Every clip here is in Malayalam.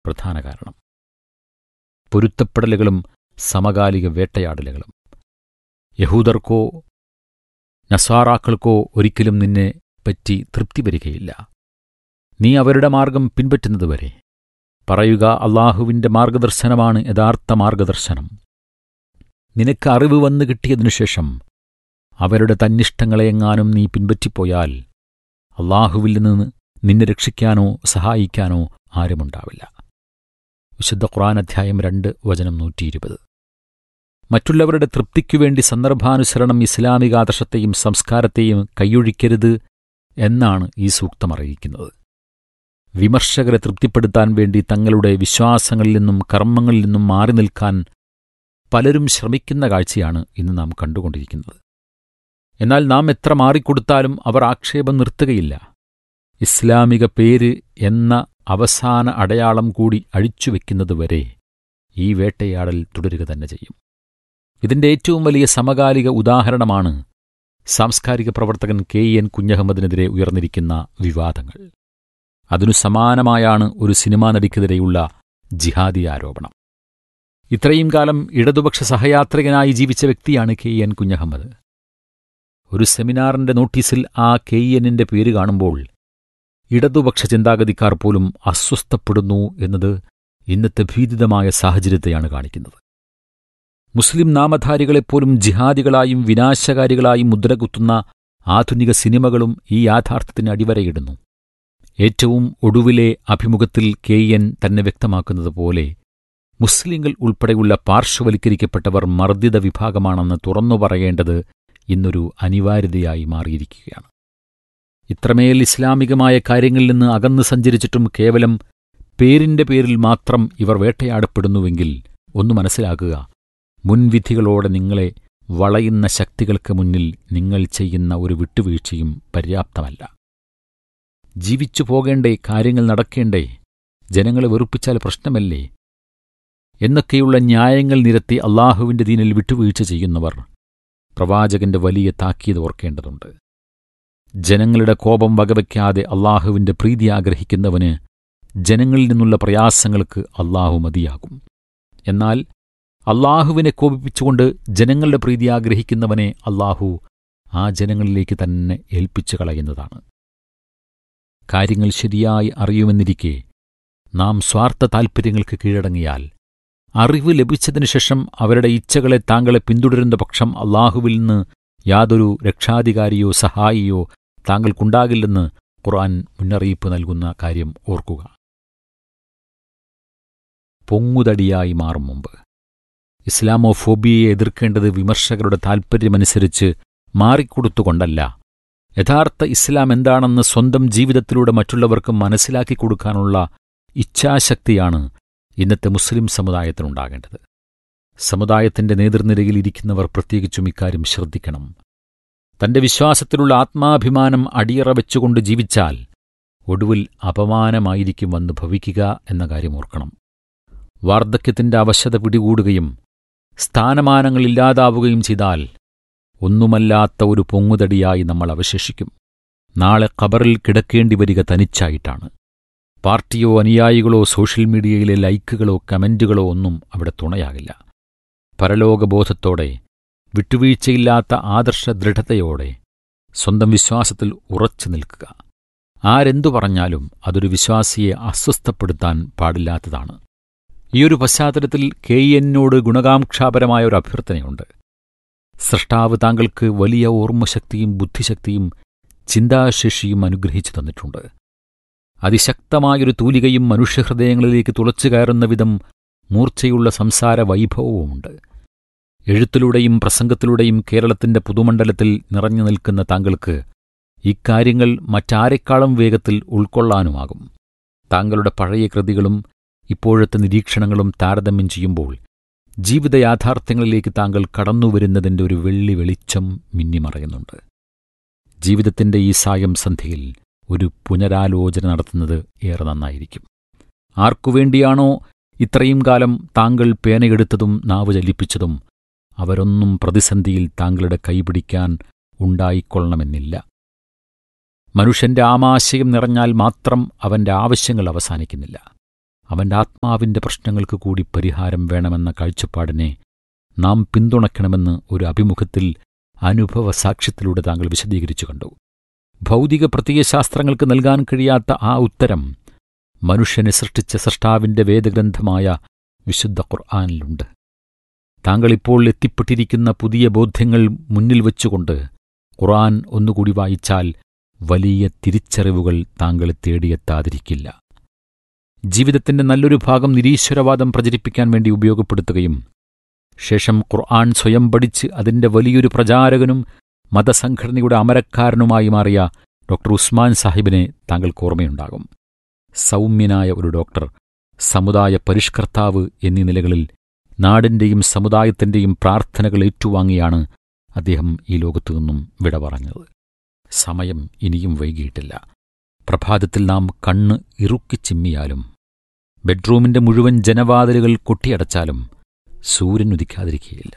പ്രധാന കാരണം പൊരുത്തപ്പെടലുകളും സമകാലിക വേട്ടയാടലുകളും യഹൂദർക്കോ നസാറാക്കൾക്കോ ഒരിക്കലും നിന്നെ പറ്റി തൃപ്തി വരികയില്ല നീ അവരുടെ മാർഗം പിൻപറ്റുന്നതുവരെ പറയുക അള്ളാഹുവിന്റെ മാർഗദർശനമാണ് യഥാർത്ഥ മാർഗദർശനം നിനക്ക് അറിവ് വന്നു കിട്ടിയതിനുശേഷം അവരുടെ തന്നിഷ്ടങ്ങളെയെങ്ങാനും നീ പിൻപറ്റിപ്പോയാൽ അള്ളാഹുവിൽ നിന്ന് നിന്നെ രക്ഷിക്കാനോ സഹായിക്കാനോ ആരുമുണ്ടാവില്ല വിശുദ്ധ ഖുർആൻ അധ്യായം രണ്ട് വചനം നൂറ്റിയിരുപത് മറ്റുള്ളവരുടെ തൃപ്തിക്കുവേണ്ടി സന്ദർഭാനുസരണം ഇസ്ലാമിക ആദർശത്തെയും സംസ്കാരത്തെയും കൈയൊഴിക്കരുത് എന്നാണ് ഈ സൂക്തം അറിയിക്കുന്നത് വിമർശകരെ തൃപ്തിപ്പെടുത്താൻ വേണ്ടി തങ്ങളുടെ വിശ്വാസങ്ങളിൽ നിന്നും കർമ്മങ്ങളിൽ നിന്നും മാറി നിൽക്കാൻ പലരും ശ്രമിക്കുന്ന കാഴ്ചയാണ് ഇന്ന് നാം കണ്ടുകൊണ്ടിരിക്കുന്നത് എന്നാൽ നാം എത്ര മാറിക്കൊടുത്താലും അവർ ആക്ഷേപം നിർത്തുകയില്ല ഇസ്ലാമിക പേര് എന്ന അവസാന അടയാളം കൂടി അഴിച്ചുവെക്കുന്നതുവരെ ഈ വേട്ടയാടൽ തുടരുക തന്നെ ചെയ്യും ഇതിന്റെ ഏറ്റവും വലിയ സമകാലിക ഉദാഹരണമാണ് സാംസ്കാരിക പ്രവർത്തകൻ കെ എൻ കുഞ്ഞഹമ്മദിനെതിരെ ഉയർന്നിരിക്കുന്ന വിവാദങ്ങൾ അതിനു സമാനമായാണ് ഒരു സിനിമാ നടിക്കെതിരെയുള്ള ജിഹാദി ആരോപണം ഇത്രയും കാലം ഇടതുപക്ഷ സഹയാത്രികനായി ജീവിച്ച വ്യക്തിയാണ് കെ എൻ കുഞ്ഞഹമ്മദ് ഒരു സെമിനാറിന്റെ നോട്ടീസിൽ ആ കെ എന്നിന്റെ പേര് കാണുമ്പോൾ ഇടതുപക്ഷ ചിന്താഗതിക്കാർ പോലും അസ്വസ്ഥപ്പെടുന്നു എന്നത് ഇന്നത്തെ ഭീതിതമായ സാഹചര്യത്തെയാണ് കാണിക്കുന്നത് മുസ്ലിം നാമധാരികളെപ്പോലും ജിഹാദികളായും വിനാശകാരികളായും മുദ്രകുത്തുന്ന ആധുനിക സിനിമകളും ഈ യാഥാർത്ഥ്യത്തിന് അടിവരയിടുന്നു ഏറ്റവും ഒടുവിലെ അഭിമുഖത്തിൽ കെ എൻ തന്നെ വ്യക്തമാക്കുന്നത് പോലെ മുസ്ലിങ്ങൾ ഉൾപ്പെടെയുള്ള പാർശ്വവൽക്കരിക്കപ്പെട്ടവർ മർദ്ദിത വിഭാഗമാണെന്ന് തുറന്നു പറയേണ്ടത് ഇന്നൊരു അനിവാര്യതയായി മാറിയിരിക്കുകയാണ് ഇത്രമേൽ ഇസ്ലാമികമായ കാര്യങ്ങളിൽ നിന്ന് അകന്നു സഞ്ചരിച്ചിട്ടും കേവലം പേരിന്റെ പേരിൽ മാത്രം ഇവർ വേട്ടയാടപ്പെടുന്നുവെങ്കിൽ ഒന്നു മനസ്സിലാക്കുക മുൻവിധികളോടെ നിങ്ങളെ വളയുന്ന ശക്തികൾക്ക് മുന്നിൽ നിങ്ങൾ ചെയ്യുന്ന ഒരു വിട്ടുവീഴ്ചയും പര്യാപ്തമല്ല ജീവിച്ചു പോകേണ്ടേ കാര്യങ്ങൾ നടക്കേണ്ടേ ജനങ്ങളെ വെറുപ്പിച്ചാൽ പ്രശ്നമല്ലേ എന്നൊക്കെയുള്ള ന്യായങ്ങൾ നിരത്തി അള്ളാഹുവിന്റെ ദീനിൽ വിട്ടുവീഴ്ച ചെയ്യുന്നവർ പ്രവാചകന്റെ വലിയ താക്കീത് ഓർക്കേണ്ടതുണ്ട് ജനങ്ങളുടെ കോപം വകവയ്ക്കാതെ അള്ളാഹുവിന്റെ പ്രീതി ആഗ്രഹിക്കുന്നവന് ജനങ്ങളിൽ നിന്നുള്ള പ്രയാസങ്ങൾക്ക് അള്ളാഹു മതിയാകും എന്നാൽ അള്ളാഹുവിനെ കോപിപ്പിച്ചുകൊണ്ട് ജനങ്ങളുടെ പ്രീതി ആഗ്രഹിക്കുന്നവനെ അള്ളാഹു ആ ജനങ്ങളിലേക്ക് തന്നെ ഏൽപ്പിച്ചു കളയുന്നതാണ് കാര്യങ്ങൾ ശരിയായി അറിയുമെന്നിരിക്കെ നാം സ്വാർത്ഥ താൽപ്പര്യങ്ങൾക്ക് കീഴടങ്ങിയാൽ അറിവ് ലഭിച്ചതിനു ശേഷം അവരുടെ ഇച്ഛകളെ താങ്കളെ പിന്തുടരുന്ന പക്ഷം അള്ളാഹുവിൽ നിന്ന് യാതൊരു രക്ഷാധികാരിയോ സഹായിയോ താങ്കൾക്കുണ്ടാകില്ലെന്ന് ഖുർആൻ മുന്നറിയിപ്പ് നൽകുന്ന കാര്യം ഓർക്കുക പൊങ്ങുതടിയായി മാറും മുമ്പ് ഇസ്ലാമോഫോബിയയെ എതിർക്കേണ്ടത് വിമർശകരുടെ താൽപ്പര്യമനുസരിച്ച് മാറിക്കൊടുത്തുകൊണ്ടല്ല യഥാർത്ഥ ഇസ്ലാം എന്താണെന്ന് സ്വന്തം ജീവിതത്തിലൂടെ മറ്റുള്ളവർക്ക് മനസ്സിലാക്കി കൊടുക്കാനുള്ള ഇച്ഛാശക്തിയാണ് ഇന്നത്തെ മുസ്ലിം സമുദായത്തിനുണ്ടാകേണ്ടത് സമുദായത്തിന്റെ നേതൃനിരയിൽ ഇരിക്കുന്നവർ പ്രത്യേകിച്ചും ഇക്കാര്യം ശ്രദ്ധിക്കണം തന്റെ വിശ്വാസത്തിലുള്ള ആത്മാഭിമാനം അടിയറ വെച്ചുകൊണ്ട് ജീവിച്ചാൽ ഒടുവിൽ അപമാനമായിരിക്കും വന്ന് ഭവിക്കുക എന്ന കാര്യം ഓർക്കണം വാർദ്ധക്യത്തിന്റെ അവശത പിടികൂടുകയും സ്ഥാനമാനങ്ങളില്ലാതാവുകയും ചെയ്താൽ ഒന്നുമല്ലാത്ത ഒരു പൊങ്ങുതടിയായി നമ്മൾ അവശേഷിക്കും നാളെ ഖബറിൽ കിടക്കേണ്ടി വരിക തനിച്ചായിട്ടാണ് പാർട്ടിയോ അനുയായികളോ സോഷ്യൽ മീഡിയയിലെ ലൈക്കുകളോ കമന്റുകളോ ഒന്നും അവിടെ തുണയാകില്ല പരലോകബോധത്തോടെ വിട്ടുവീഴ്ചയില്ലാത്ത ആദർശ ദൃഢതയോടെ സ്വന്തം വിശ്വാസത്തിൽ ഉറച്ചു നിൽക്കുക ആരെന്തു പറഞ്ഞാലും അതൊരു വിശ്വാസിയെ അസ്വസ്ഥപ്പെടുത്താൻ പാടില്ലാത്തതാണ് ഈയൊരു പശ്ചാത്തലത്തിൽ കെ എന്നോട് ഗുണകാംക്ഷാപരമായ ഒരു അഭ്യർത്ഥനയുണ്ട് സൃഷ്ടാവ് താങ്കൾക്ക് വലിയ ഓർമ്മശക്തിയും ബുദ്ധിശക്തിയും ചിന്താശേഷിയും അനുഗ്രഹിച്ചു തന്നിട്ടുണ്ട് അതിശക്തമായൊരു തൂലികയും മനുഷ്യഹൃദയങ്ങളിലേക്ക് തുളച്ചു കയറുന്ന വിധം മൂർച്ചയുള്ള സംസാര വൈഭവവുമുണ്ട് എഴുത്തിലൂടെയും പ്രസംഗത്തിലൂടെയും കേരളത്തിന്റെ പുതുമണ്ഡലത്തിൽ നിറഞ്ഞു നിൽക്കുന്ന താങ്കൾക്ക് ഇക്കാര്യങ്ങൾ മറ്റാരെക്കാളും വേഗത്തിൽ ഉൾക്കൊള്ളാനുമാകും താങ്കളുടെ പഴയ കൃതികളും ഇപ്പോഴത്തെ നിരീക്ഷണങ്ങളും താരതമ്യം ചെയ്യുമ്പോൾ ജീവിത യാഥാർത്ഥ്യങ്ങളിലേക്ക് താങ്കൾ കടന്നുവരുന്നതിന്റെ ഒരു വെള്ളി വെളിച്ചം മിന്നിമറയുന്നുണ്ട് ജീവിതത്തിന്റെ ഈ സായം സന്ധ്യയിൽ ഒരു പുനരാലോചന നടത്തുന്നത് ഏറെ നന്നായിരിക്കും ആർക്കുവേണ്ടിയാണോ ഇത്രയും കാലം താങ്കൾ പേനയെടുത്തതും നാവ് ചലിപ്പിച്ചതും അവരൊന്നും പ്രതിസന്ധിയിൽ താങ്കളുടെ കൈപിടിക്കാൻ ഉണ്ടായിക്കൊള്ളണമെന്നില്ല മനുഷ്യന്റെ ആമാശയം നിറഞ്ഞാൽ മാത്രം അവന്റെ ആവശ്യങ്ങൾ അവസാനിക്കുന്നില്ല അവന്റെ ആത്മാവിന്റെ പ്രശ്നങ്ങൾക്ക് കൂടി പരിഹാരം വേണമെന്ന കാഴ്ചപ്പാടിനെ നാം പിന്തുണയ്ക്കണമെന്ന് ഒരു അഭിമുഖത്തിൽ അനുഭവ സാക്ഷ്യത്തിലൂടെ താങ്കൾ വിശദീകരിച്ചു കണ്ടു ഭൗതിക പ്രത്യയശാസ്ത്രങ്ങൾക്ക് നൽകാൻ കഴിയാത്ത ആ ഉത്തരം മനുഷ്യനെ സൃഷ്ടിച്ച സൃഷ്ടാവിന്റെ വേദഗ്രന്ഥമായ വിശുദ്ധ ഖുർആാനിലുണ്ട് താങ്കൾ ഇപ്പോൾ എത്തിപ്പെട്ടിരിക്കുന്ന പുതിയ ബോധ്യങ്ങൾ മുന്നിൽ വച്ചുകൊണ്ട് ഖുർആൻ ഒന്നുകൂടി വായിച്ചാൽ വലിയ തിരിച്ചറിവുകൾ താങ്കളെ തേടിയെത്താതിരിക്കില്ല ജീവിതത്തിന്റെ നല്ലൊരു ഭാഗം നിരീശ്വരവാദം പ്രചരിപ്പിക്കാൻ വേണ്ടി ഉപയോഗപ്പെടുത്തുകയും ശേഷം ഖുർആൻ സ്വയം പഠിച്ച് അതിന്റെ വലിയൊരു പ്രചാരകനും മതസംഘടനയുടെ അമരക്കാരനുമായി മാറിയ ഡോക്ടർ ഉസ്മാൻ സാഹിബിനെ താങ്കൾക്ക് ഓർമ്മയുണ്ടാകും സൗമ്യനായ ഒരു ഡോക്ടർ സമുദായ പരിഷ്കർത്താവ് എന്നീ നിലകളിൽ നാടിന്റെയും സമുദായത്തിന്റെയും പ്രാർത്ഥനകൾ ഏറ്റുവാങ്ങിയാണ് അദ്ദേഹം ഈ ലോകത്തു നിന്നും വിട പറഞ്ഞത് സമയം ഇനിയും വൈകിയിട്ടില്ല പ്രഭാതത്തിൽ നാം കണ്ണ് ഇറുക്കി ചിമ്മിയാലും ബെഡ്റൂമിന്റെ മുഴുവൻ ജനവാതിലുകൾ കൊട്ടിയടച്ചാലും സൂര്യൻ ഉദിക്കാതിരിക്കുകയില്ല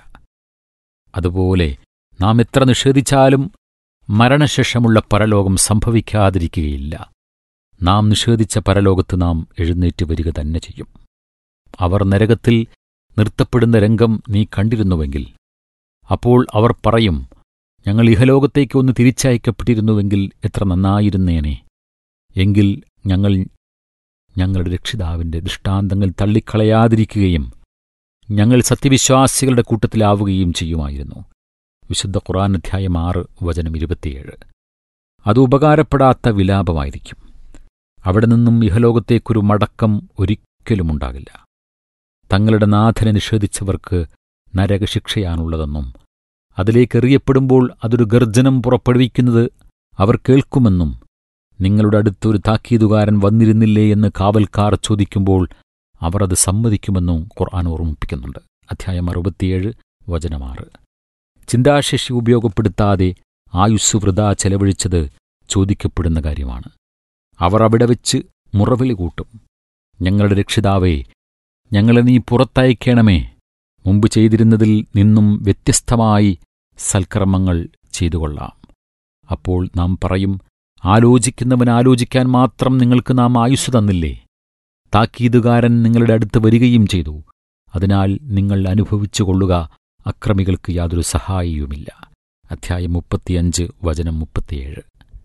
അതുപോലെ നാം എത്ര നിഷേധിച്ചാലും മരണശേഷമുള്ള പരലോകം സംഭവിക്കാതിരിക്കുകയില്ല നാം നിഷേധിച്ച പരലോകത്ത് നാം എഴുന്നേറ്റ് വരിക തന്നെ ചെയ്യും അവർ നരകത്തിൽ നിർത്തപ്പെടുന്ന രംഗം നീ കണ്ടിരുന്നുവെങ്കിൽ അപ്പോൾ അവർ പറയും ഞങ്ങൾ ഇഹലോകത്തേക്ക് ഒന്ന് തിരിച്ചയക്കപ്പെട്ടിരുന്നുവെങ്കിൽ എത്ര നന്നായിരുന്നേനെ എങ്കിൽ ഞങ്ങൾ ഞങ്ങളുടെ രക്ഷിതാവിന്റെ ദൃഷ്ടാന്തങ്ങൾ തള്ളിക്കളയാതിരിക്കുകയും ഞങ്ങൾ സത്യവിശ്വാസികളുടെ കൂട്ടത്തിലാവുകയും ചെയ്യുമായിരുന്നു വിശുദ്ധ ഖുറാൻ അധ്യായം ആറ് വചനം ഇരുപത്തിയേഴ് അത് ഉപകാരപ്പെടാത്ത വിലാപമായിരിക്കും അവിടെ നിന്നും ഇഹലോകത്തേക്കൊരു മടക്കം ഒരിക്കലും ഉണ്ടാകില്ല തങ്ങളുടെ നാഥനെ നിഷേധിച്ചവർക്ക് നരകശിക്ഷയാണുള്ളതെന്നും അതിലേക്കെറിയപ്പെടുമ്പോൾ അതൊരു ഗർജനം പുറപ്പെടുവിക്കുന്നത് അവർ കേൾക്കുമെന്നും നിങ്ങളുടെ അടുത്തൊരു താക്കീതുകാരൻ വന്നിരുന്നില്ലേ എന്ന് കാവൽക്കാർ ചോദിക്കുമ്പോൾ അവർ അത് സമ്മതിക്കുമെന്നും ഖുർആൻ ഓർമ്മിപ്പിക്കുന്നുണ്ട് അധ്യായം അറുപത്തിയേഴ് വചനമാറ് ചിന്താശേഷി ഉപയോഗപ്പെടുത്താതെ ആയുസ് വൃത ചെലവഴിച്ചത് ചോദിക്കപ്പെടുന്ന കാര്യമാണ് അവർ അവിടെ വെച്ച് മുറവിളി കൂട്ടും ഞങ്ങളുടെ രക്ഷിതാവേ ഞങ്ങളെ നീ പുറത്തയക്കണമേ മുമ്പ് ചെയ്തിരുന്നതിൽ നിന്നും വ്യത്യസ്തമായി സൽക്കർമ്മങ്ങൾ ചെയ്തുകൊള്ളാം അപ്പോൾ നാം പറയും ആലോചിക്കുന്നവൻ ആലോചിക്കാൻ മാത്രം നിങ്ങൾക്ക് നാം ആയുസ് തന്നില്ലേ താക്കീതുകാരൻ നിങ്ങളുടെ അടുത്ത് വരികയും ചെയ്തു അതിനാൽ നിങ്ങൾ അനുഭവിച്ചു കൊള്ളുക അക്രമികൾക്ക് യാതൊരു സഹായിയുമില്ല അധ്യായം മുപ്പത്തിയഞ്ച് വചനം മുപ്പത്തിയേഴ്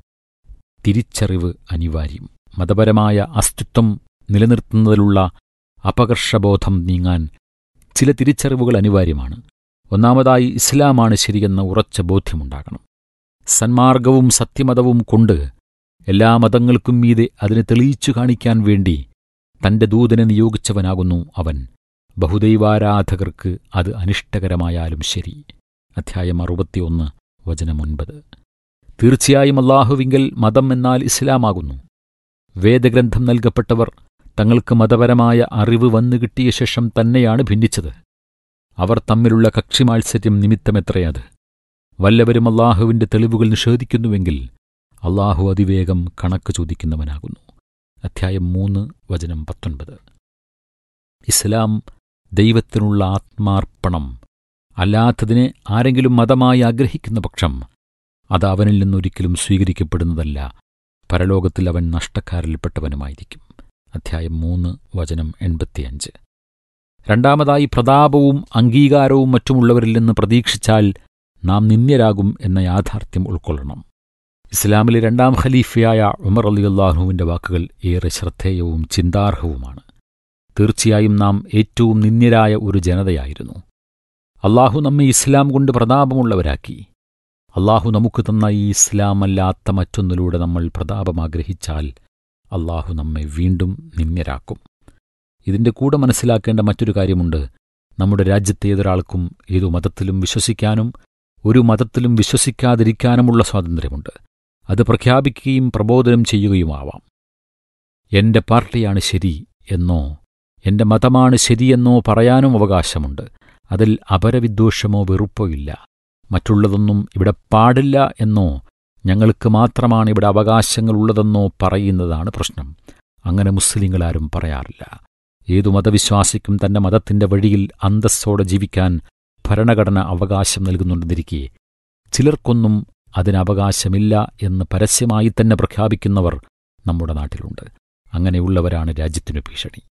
തിരിച്ചറിവ് അനിവാര്യം മതപരമായ അസ്തിത്വം നിലനിർത്തുന്നതിലുള്ള അപകർഷബോധം നീങ്ങാൻ ചില തിരിച്ചറിവുകൾ അനിവാര്യമാണ് ഒന്നാമതായി ഇസ്ലാമാണ് ശരിയെന്ന ഉറച്ച ബോധ്യമുണ്ടാകണം സന്മാർഗവും സത്യമതവും കൊണ്ട് എല്ലാ മതങ്ങൾക്കും മീതെ അതിനെ തെളിയിച്ചു കാണിക്കാൻ വേണ്ടി തന്റെ ദൂതനെ നിയോഗിച്ചവനാകുന്നു അവൻ ബഹുദൈവാരാധകർക്ക് അത് അനിഷ്ടകരമായാലും ശരി അധ്യായം അറുപത്തിയൊന്ന് വചനം ഒൻപത് തീർച്ചയായും അള്ളാഹുവിങ്കൽ മതം എന്നാൽ ഇസ്ലാമാകുന്നു വേദഗ്രന്ഥം നൽകപ്പെട്ടവർ തങ്ങൾക്ക് മതപരമായ അറിവ് വന്നു കിട്ടിയ ശേഷം തന്നെയാണ് ഭിന്നിച്ചത് അവർ തമ്മിലുള്ള കക്ഷിമാത്സര്യം നിമിത്തമെത്രയത് വല്ലവരും അള്ളാഹുവിന്റെ തെളിവുകൾ നിഷേധിക്കുന്നുവെങ്കിൽ അള്ളാഹു അതിവേഗം കണക്ക് ചോദിക്കുന്നവനാകുന്നു അധ്യായം മൂന്ന് വചനം പത്തൊൻപത് ഇസ്ലാം ദൈവത്തിനുള്ള ആത്മാർപ്പണം അല്ലാത്തതിനെ ആരെങ്കിലും മതമായി ആഗ്രഹിക്കുന്ന പക്ഷം അത് അവനിൽ നിന്നൊരിക്കലും സ്വീകരിക്കപ്പെടുന്നതല്ല പരലോകത്തിൽ അവൻ നഷ്ടക്കാരിൽപ്പെട്ടവനുമായിരിക്കും അധ്യായം മൂന്ന് വചനം എൺപത്തിയഞ്ച് രണ്ടാമതായി പ്രതാപവും അംഗീകാരവും മറ്റുമുള്ളവരിൽ നിന്ന് പ്രതീക്ഷിച്ചാൽ നാം നിന്ദ്യരാകും എന്ന യാഥാർത്ഥ്യം ഉൾക്കൊള്ളണം ഇസ്ലാമിലെ രണ്ടാം ഖലീഫയായ ഉമർ അലിയുല്ലാഹുവിന്റെ വാക്കുകൾ ഏറെ ശ്രദ്ധേയവും ചിന്താർഹവുമാണ് തീർച്ചയായും നാം ഏറ്റവും നിന്ദ്യരായ ഒരു ജനതയായിരുന്നു അള്ളാഹു നമ്മെ ഇസ്ലാം കൊണ്ട് പ്രതാപമുള്ളവരാക്കി അള്ളാഹു നമുക്ക് തന്ന ഈ ഇസ്ലാമല്ലാത്ത മറ്റൊന്നിലൂടെ നമ്മൾ പ്രതാപം ആഗ്രഹിച്ചാൽ അള്ളാഹു നമ്മെ വീണ്ടും നിന്ദ്യരാക്കും ഇതിന്റെ കൂടെ മനസ്സിലാക്കേണ്ട മറ്റൊരു കാര്യമുണ്ട് നമ്മുടെ രാജ്യത്തെ ഏതൊരാൾക്കും ഏതു മതത്തിലും വിശ്വസിക്കാനും ഒരു മതത്തിലും വിശ്വസിക്കാതിരിക്കാനുമുള്ള സ്വാതന്ത്ര്യമുണ്ട് അത് പ്രഖ്യാപിക്കുകയും പ്രബോധനം ചെയ്യുകയുമാവാം എന്റെ പാർട്ടിയാണ് ശരി എന്നോ എന്റെ മതമാണ് ശരിയെന്നോ പറയാനും അവകാശമുണ്ട് അതിൽ അപരവിദ്വേഷമോ വെറുപ്പോ ഇല്ല മറ്റുള്ളതൊന്നും ഇവിടെ പാടില്ല എന്നോ ഞങ്ങൾക്ക് മാത്രമാണ് ഇവിടെ അവകാശങ്ങളുള്ളതെന്നോ പറയുന്നതാണ് പ്രശ്നം അങ്ങനെ മുസ്ലിങ്ങളാരും പറയാറില്ല ഏതു മതവിശ്വാസിക്കും തന്റെ മതത്തിന്റെ വഴിയിൽ അന്തസ്സോടെ ജീവിക്കാൻ ഭരണഘടന അവകാശം നൽകുന്നുണ്ടെന്നിരിക്കെ ചിലർക്കൊന്നും അതിന് അവകാശമില്ല എന്ന് പരസ്യമായി തന്നെ പ്രഖ്യാപിക്കുന്നവർ നമ്മുടെ നാട്ടിലുണ്ട് അങ്ങനെയുള്ളവരാണ് രാജ്യത്തിനു ഭീഷണി